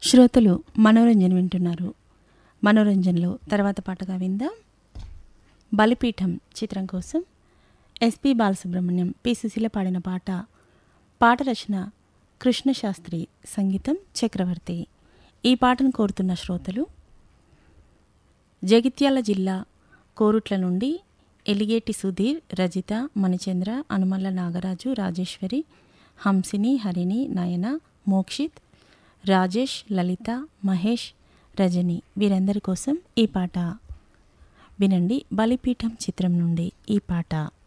శ్రోతలు మనోరంజన్ వింటున్నారు మనోరంజన్లో తర్వాత పాటగా విందాం బలిపీఠం చిత్రం కోసం ఎస్పి బాలసుబ్రహ్మణ్యం పి సుశీల పాడిన పాట పాట రచన కృష్ణశాస్త్రి సంగీతం చక్రవర్తి ఈ పాటను కోరుతున్న శ్రోతలు జగిత్యాల జిల్లా కోరుట్ల నుండి ఎలిగేటి సుధీర్ రజిత మణిచంద్ర అనుమల్ల నాగరాజు రాజేశ్వరి హంసిని హరిణి నయన మోక్షిత్ రాజేష్ లలిత మహేష్ రజని వీరందరి కోసం ఈ పాట వినండి బలిపీఠం చిత్రం నుండి ఈ పాట